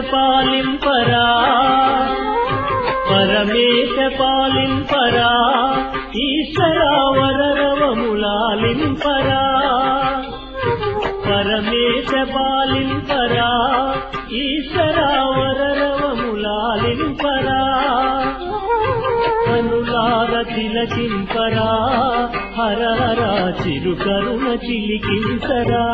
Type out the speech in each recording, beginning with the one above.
పాలింపరా పరమేశ పాలింపరా ఈశ్వరావరరవములాలింపరా పరమేశ పాలింపరా ఈశ్వరావరరవములాలింపరా కనులార తిలకింపరా హరహరా చిరుకరుణ చిలికించరా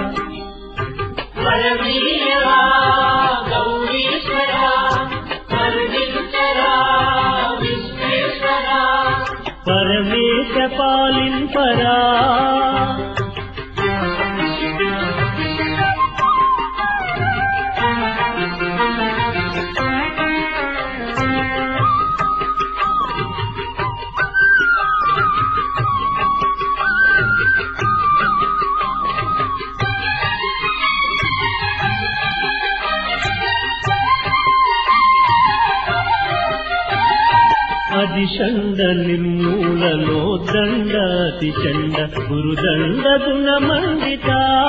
పరమేశ్వరా గౌరీశ్వరా కరుణించరా విశ్వేశ్వరా పరమేశ పాలింపరా అది షండ నిర్మూలలో దండ అతి చండ గురుదండ గుణ మండిత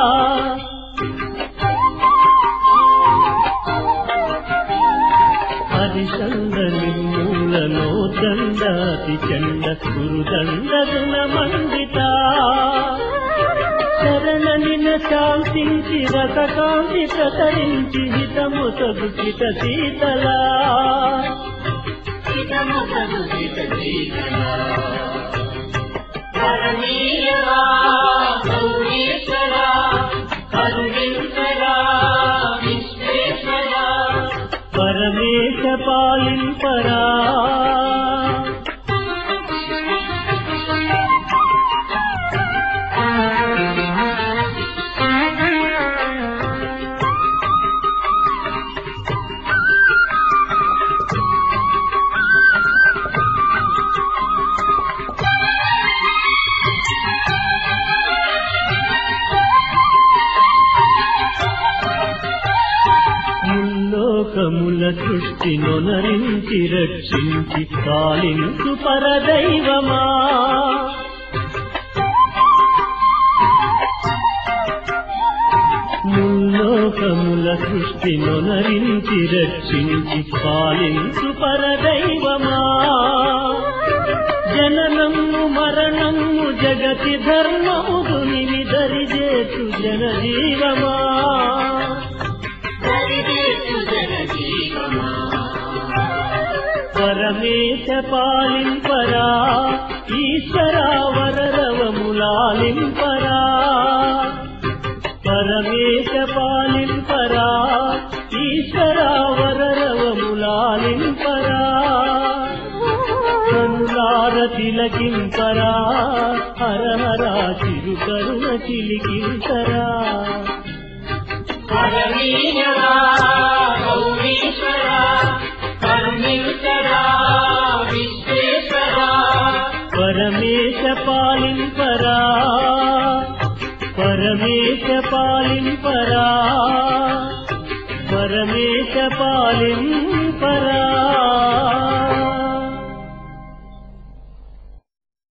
అది షండ నిర్మూలలో దండ అతి చండ గురుదండ గుణ మండిత శరణనిన శాంతించి రసకాంతి ప్రసరించి హితము సగుచిత శీతలా హితముఖము హిత జీవనా పరమేశ్వరా గౌరీశ్వరా కరుణించరా విశ్వేశ్వరా పరమేశ పాలింపరా ముల్లోకముల సృష్టి నొనరించి రక్షించి కాలించు పరదైవమా ముల్లోకముల సృష్టి నొనరించి రక్షించి పాలించు పరదైవమా జననము మరణము జగతి ధర్మము నిమిదరిజేతు జనజీవమా హరిదేశు జన జీవమా పరమేశ పాలింపరా ఈశ్వరా వరరవములాలింపరా పరమేశ పాలింపరా ఈశ్వరా వరరవములాలింపరా కనులార తిలకింపరా హరహరా చిరుకరుణ చిలికించరా పరమేశ్వరా గౌరీశ్వరా కరుణించరా విశ్వేశ్వరా పరమేశ పాలింపరా పరమేశ పాలింపరా పరమేశ పాలింపరా